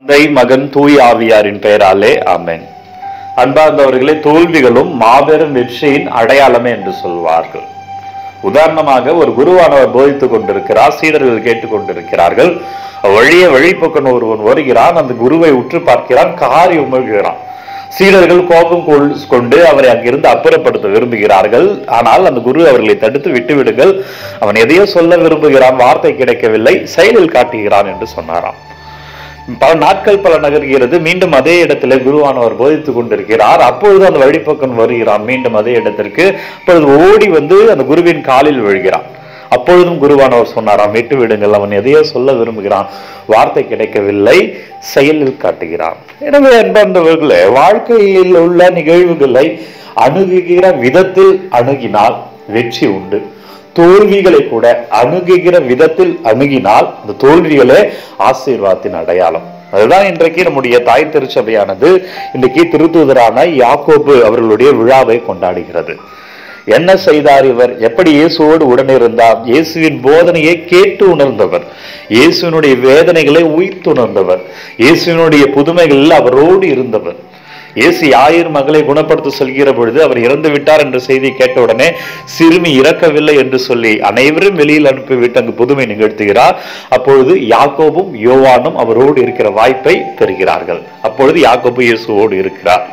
தந்தை மகன் தூய் ஆவியாரின் பெயராலே ஆமென் அன்பார்ந்தவர்களே தோல்விகளும் மாபெரும் வெற்றியின் அடையாளமே என்று சொல்வார்கள் உதாரணமாக ஒரு குருவானவர் போதித்துக் கொண்டிருக்கிறார் சீடர்கள் கேட்டுக் கொண்டிருக்கிறார்கள் வழியே வழிப்பக்கம் ஒருவன் வருகிறான் அந்த குருவை உற்று பார்க்கிறான் காரி உமிழ்கிறான் சீடர்கள் கோபம் கொள்- கொண்டு அவரை அங்கிருந்து அப்புறப்படுத்த விரும்புகிறார்கள் ஆனால் அந்த குரு அவர்களை தடுத்து விட்டுவிடுங்கள் அவன் எதையோ சொல்ல விரும்புகிறான் வார்த்தை கிடைக்கவில்லை செயலில் காட்டுகிறான் என்று சொன்னாராம் பல நாட்கள் பல நகர்கிறது மீண்டும் அதே இடத்துல குருவானவர் போதித்துக் கொண்டிருக்கிறார் அப்பொழுது அந்த வழிப்பக்கம் வருகிறான் மீண்டும் அதே இடத்திற்கு அப்பொழுது ஓடி வந்து அந்த குருவின் காலில் விழுகிறான் அப்பொழுதும் குருவானவர் சொன்னாராம் விட்டு விடுங்கள் அவன் எதையோ சொல்ல விரும்புகிறான் வார்த்தை கிடைக்கவில்லை செயலில் காட்டுகிறான் எனவே அன்பந்தவர்களே வாழ்க்கையில் உள்ள நிகழ்வுகளை அணுகுகிற விதத்தில் அணுகினால் வெற்றி உண்டு தோல்விகளை கூட அணுகுகிற விதத்தில் அணுகினால் அந்த தோல்விகளே ஆசீர்வாதத்தின் அடையாளம் அதுதான் இன்றைக்கு நம்முடைய தாய் திருச்சபையானது இன்றைக்கு திருத்தூதரான யாக்கோபு அவர்களுடைய விழாவை கொண்டாடுகிறது என்ன செய்தார் இவர் எப்படி இயேசுவோடு உடனிருந்தார் இயேசுவின் போதனையை கேட்டு உணர்ந்தவர் இயேசுவினுடைய வேதனைகளை உயிர்த்துணர்ந்தவர் இயேசுவினுடைய புதுமைகளில் அவரோடு இருந்தவர் இயேசு யாயிர் மகளை குணப்படுத்த சொல்கிற பொழுது அவர் இறந்து விட்டார் என்ற செய்தி கேட்ட உடனே சிறுமி இறக்கவில்லை என்று சொல்லி அனைவரும் வெளியில் அனுப்பிவிட்டு அங்கு புதுமை நிகழ்த்துகிறார் அப்பொழுது யாக்கோபும் யோவானும் அவரோடு இருக்கிற வாய்ப்பை பெறுகிறார்கள் அப்பொழுது யாக்கோபு இயேசுவோடு இருக்கிறார்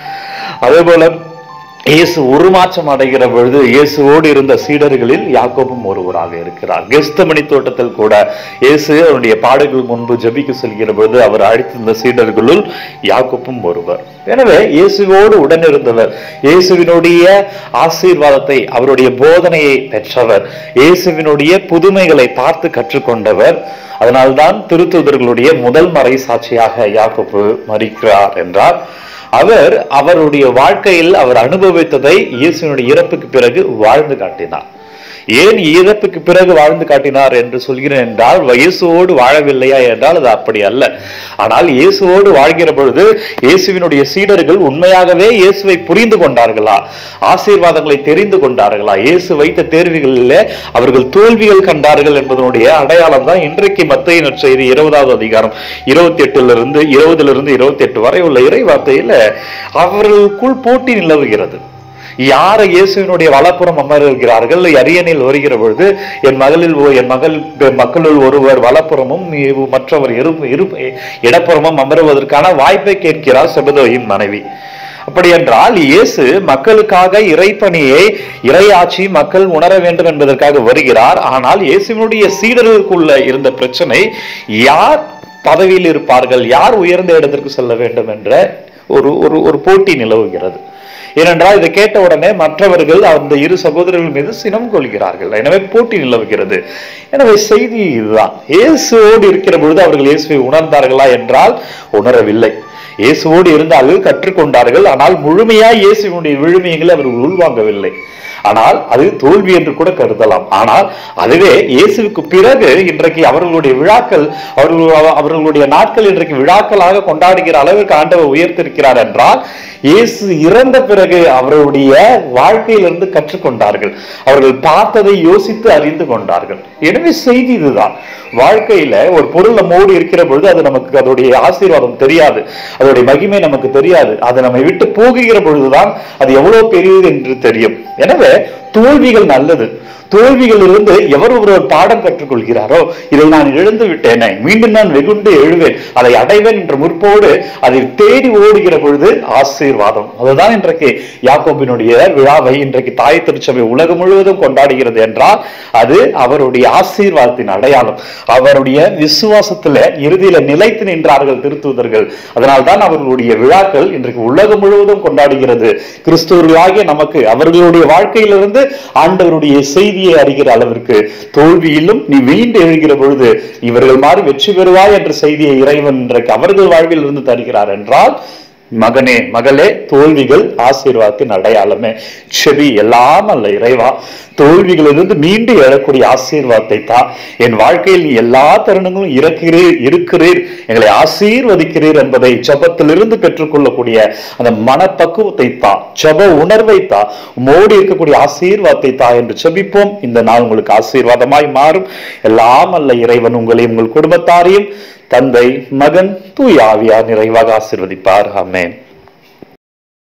அதே போல இயேசு உருமாற்றம் அடைகிற பொழுது இயேசுவோடு இருந்த சீடர்களில் யாக்கோபும் ஒருவராக இருக்கிறார் கெஸ்தமணி தோட்டத்தில் கூட இயேசு அவருடைய பாடுகள் முன்பு ஜெபிக்க செல்கிற பொழுது அவர் அழைத்திருந்த சீடர்களுள் யாக்கோப்பும் ஒருவர் எனவே இயேசுவோடு உடனிருந்தவர் இயேசுவினுடைய ஆசீர்வாதத்தை அவருடைய போதனையை பெற்றவர் இயேசுவினுடைய புதுமைகளை பார்த்து கற்றுக்கொண்டவர் அதனால்தான் திருத்துதர்களுடைய முதல் மறை சாட்சியாக யாக்கோப்பு மறிக்கிறார் என்றார் அவர் அவருடைய வாழ்க்கையில் அவர் அனுபவித்ததை இயேசுவினுடைய இறப்புக்கு பிறகு வாழ்ந்து காட்டினார் ஏன் இறப்புக்கு பிறகு வாழ்ந்து காட்டினார் என்று சொல்கிறேன் என்றால் இயேசுவோடு வாழவில்லையா என்றால் அது அப்படி அல்ல ஆனால் இயேசுவோடு வாழ்கிற பொழுது இயேசுவினுடைய சீடர்கள் உண்மையாகவே இயேசுவை புரிந்து கொண்டார்களா ஆசீர்வாதங்களை தெரிந்து கொண்டார்களா இயேசு வைத்த தேர்வுகளிலே அவர்கள் தோல்விகள் கண்டார்கள் என்பதனுடைய அடையாளம் தான் இன்றைக்கு மத்திய நற்செய்தி இருபதாவது அதிகாரம் இருபத்தி எட்டுல இருந்து இருபதுல இருந்து இருபத்தி எட்டு வரை உள்ள இறை வார்த்தையில அவர்களுக்குள் போட்டி நிலவுகிறது யார் இயேசுவினுடைய வலப்புறம் அமர்கிறார்கள் அரியணையில் வருகிற பொழுது என் மகளில் ஒ- என் மகள் மக்களுள் ஒருவர் வலப்புறமும் இ- மற்றவர் இரு இரு இடப்புறமும் அமருவதற்கான வாய்ப்பை கேட்கிறார் செபதோயின் மனைவி அப்படி என்றால் இயேசு மக்களுக்காக இறைப்பணியை இறையாட்சி மக்கள் உணர வேண்டும் என்பதற்காக வருகிறார் ஆனால் இயேசுவினுடைய சீடர்களுக்குள்ள இருந்த பிரச்சனை யார் பதவியில் இருப்பார்கள் யார் உயர்ந்த இடத்திற்கு செல்ல வேண்டும் என்ற ஒரு ஒரு ஒரு போட்டி நிலவுகிறது ஏனென்றால் இதை கேட்ட உடனே மற்றவர்கள் அந்த இரு சகோதரர்கள் மீது சினம் கொள்கிறார்கள் எனவே போட்டி நிலவுகிறது எனவே செய்தி இதுதான் இயேசுவோடு இருக்கிற பொழுது அவர்கள் இயேசுவை உணர்ந்தார்களா என்றால் உணரவில்லை இயேசுவோடு இருந்தார்கள் கற்றுக்கொண்டார்கள் ஆனால் முழுமையாய் இயேசுவினுடைய விழுமியங்களை அவர்கள் உள்வாங்கவில்லை ஆனால் அது தோல்வி என்று கூட கருதலாம் ஆனால் அதுவே இயேசுவுக்கு பிறகு இன்றைக்கு அவர்களுடைய விழாக்கள் அவர்கள் அவர்களுடைய நாட்கள் இன்றைக்கு விழாக்களாக கொண்டாடுகிற அளவிற்கு ஆண்டவர் உயர்த்திருக்கிறார் என்றால் இயேசு இறந்த பிறகு அவருடைய வாழ்க்கையிலிருந்து கற்றுக்கொண்டார்கள் அவர்கள் பார்த்ததை யோசித்து அறிந்து கொண்டார்கள் எனவே செய்தி இதுதான் வாழ்க்கையில ஒரு பொருள் நம்மோடு இருக்கிற பொழுது அது நமக்கு அதோடைய ஆசீர்வாதம் தெரியாது அதோடைய மகிமை நமக்கு தெரியாது அது நம்மை விட்டு போகுகிற பொழுதுதான் அது எவ்வளவு பெரியது என்று தெரியும் எனவே தோல்விகள் நல்லது தோல்விகளிலிருந்து எவர் ஒருவர் பாடம் கற்றுக்கொள்கிறாரோ இதை நான் இழந்து விட்டேனே மீண்டும் நான் வெகுண்டு எழுவேன் அதை அடைவேன் என்ற முற்போடு அதை தேடி ஓடுகிற பொழுது ஆசீர்வாதம் அதுதான் இன்றைக்கு யாக்கோபினுடைய விழாவை இன்றைக்கு தாய் திருச்சபை உலகம் முழுவதும் கொண்டாடுகிறது என்றால் அது அவருடைய ஆசீர்வாதத்தின் அடையாளம் அவருடைய விசுவாசத்துல இறுதியில நிலைத்து நின்றார்கள் திருத்தூதர்கள் அதனால்தான் அவர்களுடைய விழாக்கள் இன்றைக்கு உலகம் முழுவதும் கொண்டாடுகிறது கிறிஸ்துவர்களாகிய நமக்கு அவர்களுடைய வாழ்க்கையிலிருந்து ஆண்டவருடைய செய்தியை அறிகிற அளவிற்கு தோல்வியிலும் நீ மீண்டு எழுகிற பொழுது இவர்கள் மாறி வெற்றி பெறுவாய் என்ற செய்தியை இறைவன் இன்றைக்கு அவர்கள் வாழ்வில் இருந்து தருகிறார் என்றால் மகனே மகளே தோல்விகள் ஆசீர்வாதத்தின் அடையாளமே செவி எல்லாம் அல்ல இறைவா தோல்விகளிலிருந்து மீண்டு எழக்கூடிய ஆசீர்வாதத்தை தான் என் வாழ்க்கையில் நீ எல்லா தருணங்களும் இறக்கிறீர் இருக்கிறீர் எங்களை ஆசீர்வதிக்கிறீர் என்பதை ஜபத்திலிருந்து பெற்றுக்கொள்ளக்கூடிய அந்த மனப்பக்குவத்தை தான் ஜப உணர்வை தான் மோடி இருக்கக்கூடிய ஆசீர்வாதத்தை தா என்று செபிப்போம் இந்த நாள் உங்களுக்கு ஆசீர்வாதமாய் மாறும் எல்லாம் அல்ல இறைவன் உங்களையும் உங்கள் குடும்பத்தாரையும் தந்தை மகன் தூய் ஆவியார் நிறைவாக ஆசிர்வதிப்பார் ஆமென்